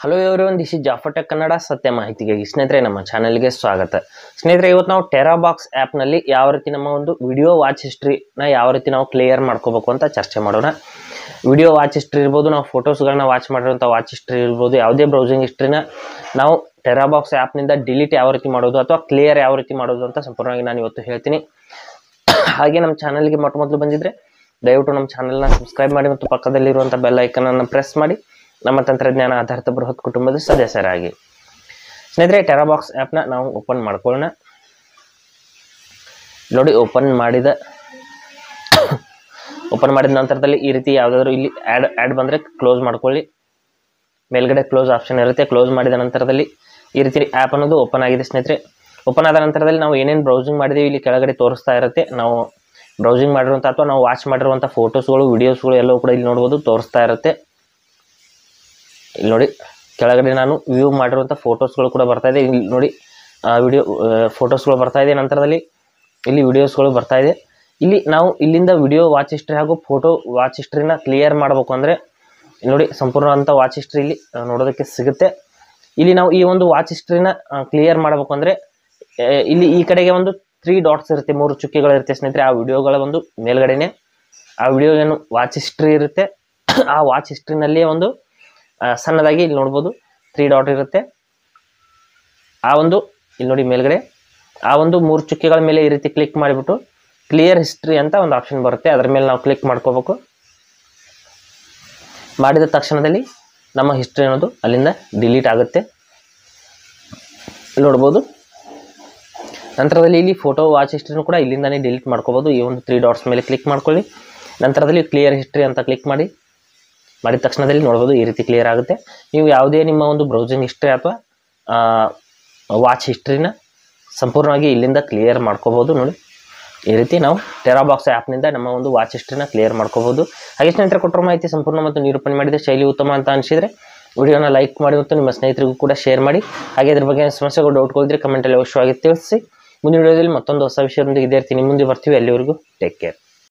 hello ಇವರು ಒಂದು this ಜಾಫಟೆಕ್ Kannada ಸತ್ಯ ಮಾಹಿತಿಗಾಗಿ ಸ್ನೇಹಿತರೆ ನಮ್ಮ ಚಾನಲ್ಗೆ ಸ್ವಾಗತ ಸ್ನೇಹಿತರೆ ಇವತ್ತು ನಾವು ಟೆರಾಬಾಕ್ಸ್ ಆ್ಯಪ್ನಲ್ಲಿ ಯಾವ ರೀತಿ ನಮ್ಮ ಒಂದು ವಿಡಿಯೋ ವಾಚ್ ಹಿಸ್ಟ್ರಿನ ಯಾವ ರೀತಿ ನಾವು ಕ್ಲಿಯರ್ ಮಾಡ್ಕೋಬೇಕು ಅಂತ ಚರ್ಚೆ ಮಾಡೋಣ ವಿಡಿಯೋ ವಾಚ್ ಹಿಸ್ಟ್ರಿ ಇರ್ಬೋದು ನಾವು ಫೋಟೋಸ್ಗಳನ್ನ ವಾಚ್ ಮಾಡಿರೋಂಥ ವಾಚ್ ಹಿಸ್ಟ್ರಿ ಇರ್ಬೋದು ಯಾವುದೇ ಬ್ರೌಸಿಂಗ್ ಹಿಸ್ಟ್ರಿನ ನಾವು ಟೆರಾಬಾಕ್ಸ್ ಆ್ಯಪ್ನಿಂದ ಡಿಲೀಟ್ ಯಾವ ರೀತಿ ಮಾಡೋದು ಅಥವಾ ಕ್ಲಿಯರ್ ಯಾವ ರೀತಿ ಮಾಡೋದು ಅಂತ ಸಂಪೂರ್ಣವಾಗಿ ನಾನು ಇವತ್ತು ಹೇಳ್ತೀನಿ ಹಾಗೆ ನಮ್ಮ ಚಾನಲ್ಗೆ ಮೊಟ್ಟ ಮೊದಲು ಬಂದಿದ್ರೆ ದಯವಿಟ್ಟು ನಮ್ಮ ಚಾನಲ್ನ ಸಬ್ಸ್ಕ್ರೈಬ್ ಮಾಡಿ ಮತ್ತು ಪಕ್ಕದಲ್ಲಿರುವಂಥ ಬೆಲ್ ಐಕನನ್ನು ಪ್ರೆಸ್ ಮಾಡಿ ನಮ್ಮ ತಂತ್ರಜ್ಞಾನ ಆಧಾರಿತ ಬೃಹತ್ ಕುಟುಂಬದ ಸದಸ್ಯರಾಗಿ ಸ್ನೇಹಿತರೆ ಟೆರಾಬಾಕ್ಸ್ ಆ್ಯಪ್ನ ನಾವು ಓಪನ್ ಮಾಡ್ಕೊಳ್ಳೋಣ ನೋಡಿ ಓಪನ್ ಮಾಡಿದ ಓಪನ್ ಮಾಡಿದ ನಂತರದಲ್ಲಿ ಈ ರೀತಿ ಯಾವುದಾದ್ರೂ ಇಲ್ಲಿ ಆ್ಯಡ್ ಆ್ಯಡ್ ಬಂದರೆ ಕ್ಲೋಸ್ ಮಾಡ್ಕೊಳ್ಳಿ ಮೇಲ್ಗಡೆ ಕ್ಲೋಸ್ ಆಪ್ಷನ್ ಇರುತ್ತೆ ಕ್ಲೋಸ್ ಮಾಡಿದ ನಂತರದಲ್ಲಿ ಈ ರೀತಿ ಆ್ಯಪ್ ಅನ್ನೋದು ಓಪನ್ ಆಗಿದೆ ಸ್ನೇಹಿತರೆ ಓಪನ್ ಆದ ನಂತರದಲ್ಲಿ ನಾವು ಏನೇನು ಬ್ರೌಸಿಂಗ್ ಮಾಡಿದ್ದೀವಿ ಇಲ್ಲಿ ಕೆಳಗಡೆ ತೋರಿಸ್ತಾ ಇರುತ್ತೆ ನಾವು ಬ್ರೌಸಿಂಗ್ ಮಾಡಿರುವಂಥ ಅಥವಾ ನಾವು ವಾಚ್ ಮಾಡಿರುವಂಥ ಫೋಟೋಸ್ಗಳು ವೀಡಿಯೋಸ್ಗಳು ಎಲ್ಲವೂ ಕೂಡ ಇಲ್ಲಿ ನೋಡ್ಬೋದು ತೋರಿಸ್ತಾ ಇರುತ್ತೆ ಇಲ್ಲಿ ನೋಡಿ ಕೆಳಗಡೆ ನಾನು ವ್ಯೂ ಮಾಡಿರುವಂಥ ಫೋಟೋಸ್ಗಳು ಕೂಡ ಬರ್ತಾ ಇದೆ ಇಲ್ಲಿ ನೋಡಿ ವಿಡಿಯೋ ಫೋಟೋಸ್ಗಳು ಬರ್ತಾ ಇದೆ ನಂತರದಲ್ಲಿ ಇಲ್ಲಿ ವಿಡಿಯೋಸ್ಗಳು ಬರ್ತಾ ಇದೆ ಇಲ್ಲಿ ನಾವು ಇಲ್ಲಿಂದ ವಿಡಿಯೋ ವಾಚ್ ಹಿಸ್ಟ್ರಿ ಹಾಗೂ ಫೋಟೋ ವಾಚ್ ಹಿಸ್ಟ್ರಿನ ಕ್ಲಿಯರ್ ಮಾಡಬೇಕು ಅಂದರೆ ನೋಡಿ ಸಂಪೂರ್ಣವಂಥ ವಾಚ್ ಹಿಸ್ಟ್ರಿ ಇಲ್ಲಿ ಆ, ನೋಡೋದಕ್ಕೆ ಸಿಗುತ್ತೆ ಇಲ್ಲಿ ನಾವು ಈ ಒಂದು ವಾಚ್ ಹಿಸ್ಟ್ರಿನ ಕ್ಲಿಯರ್ ಮಾಡಬೇಕು ಅಂದರೆ ಇಲ್ಲಿ ಈ ಕಡೆಗೆ ಒಂದು ತ್ರೀ ಡಾಟ್ಸ್ ಇರುತ್ತೆ ಮೂರು ಚುಕ್ಕೆಗಳಿರುತ್ತೆ ಸ್ನೇಹಿತರೆ ಆ ವಿಡಿಯೋಗಳ ಒಂದು ಮೇಲ್ಗಡೆನೆ ಆ ವಿಡಿಯೋ ಏನು ವಾಚ್ ಹಿಸ್ಟ್ರಿ ಇರುತ್ತೆ ಆ ವಾಚ್ ಹಿಸ್ಟ್ರಿನಲ್ಲಿಯೇ ಒಂದು ಆ, ಸಣ್ಣದಾಗಿ ಇಲ್ಲಿ ನೋಡ್ಬೋದು ತ್ರೀ ಡಾಟ್ ಇರುತ್ತೆ ಆ ಒಂದು ಇಲ್ಲಿ ನೋಡಿ ಮೇಲ್ಗಡೆ ಆ ಒಂದು ಮೂರು ಚುಕ್ಕೆಗಳ ಮೇಲೆ ಈ ರೀತಿ ಕ್ಲಿಕ್ ಮಾಡಿಬಿಟ್ಟು ಕ್ಲಿಯರ್ ಹಿಸ್ಟ್ರಿ ಅಂತ ಒಂದು ಆಪ್ಷನ್ ಬರುತ್ತೆ ಅದರ ಮೇಲೆ ನಾವು ಕ್ಲಿಕ್ ಮಾಡ್ಕೋಬೇಕು ಮಾಡಿದ ತಕ್ಷಣದಲ್ಲಿ ನಮ್ಮ ಹಿಸ್ಟ್ರಿ ಅನ್ನೋದು ಅಲ್ಲಿಂದ ಡಿಲೀಟ್ ಆಗುತ್ತೆ ಇಲ್ಲಿ ನೋಡ್ಬೋದು ನಂತರದಲ್ಲಿ ಇಲ್ಲಿ ಫೋಟೋ ವಾಚ್ ಹಿಸ್ಟ್ರಿನೂ ಕೂಡ ಇಲ್ಲಿಂದಾನೇ ಡಿಲೀಟ್ ಮಾಡ್ಕೋಬೋದು ಈ ಒಂದು ತ್ರೀ ಡಾಟ್ಸ್ ಮೇಲೆ ಕ್ಲಿಕ್ ಮಾಡ್ಕೊಳ್ಳಿ ನಂತರದಲ್ಲಿ ಕ್ಲಿಯರ್ ಹಿಸ್ಟ್ರಿ ಅಂತ ಕ್ಲಿಕ್ ಮಾಡಿ ಮಾಡಿದ ತಕ್ಷಣದಲ್ಲಿ ನೋಡ್ಬೋದು ಈ ರೀತಿ ಕ್ಲಿಯರ್ ಆಗುತ್ತೆ ನೀವು ಯಾವುದೇ ನಿಮ್ಮ ಒಂದು ಬ್ರೌಸಿಂಗ್ ಹಿಸ್ಟ್ರಿ ಅಥವಾ ವಾಚ್ ಹಿಸ್ಟ್ರಿನ ಸಂಪೂರ್ಣವಾಗಿ ಇಲ್ಲಿಂದ ಕ್ಲಿಯರ್ ಮಾಡ್ಕೋಬೋದು ನೋಡಿ ಈ ರೀತಿ ನಾವು ಟೆರಾಬಾಕ್ಸ್ ಆ್ಯಪ್ನಿಂದ ನಮ್ಮ ಒಂದು ವಾಚ್ ಹಿಸ್ಟ್ರಿನ ಕ್ಲಿಯರ್ ಮಾಡ್ಕೋಬೋದು ಹಾಗೆ ಸ್ನೇಹಿತರೆ ಕೊಟ್ಟರು ಮಾಹಿತಿ ಸಂಪೂರ್ಣ ಮತ್ತು ನಿರೂಪಣೆ ಮಾಡಿದ ಶೈಲಿ ಉತ್ತಮ ಅಂತ ಅನಿಸಿದರೆ ವಿಡಿಯೋನ ಲೈಕ್ ಮಾಡಿ ಮತ್ತು ನಿಮ್ಮ ಸ್ನೇಹಿತರಿಗೂ ಕೂಡ ಶೇರ್ ಮಾಡಿ ಹಾಗೆ ಇದ್ರ ಬಗ್ಗೆ ಸಮಸ್ಯೆಗಳು ಡೌಟ್ಗಳಿದ್ರೆ ಕಮೆಂಟಲ್ಲಿ ಅವಶ್ಯವಾಗಿ ತಿಳಿಸಿ ಮುಂದಿನ ವಿಡಿಯೋದಲ್ಲಿ ಮತ್ತೊಂದು ಹೊಸ ವಿಷಯದೊಂದಿಗೆ ಇದೇ ರೀತಿ ನಿಮ್ಮ ಮುಂದೆ ಬರ್ತೀವಿ ಅಲ್ಲಿವರೆಗೂ ಟೇಕ್ ಕೇರ್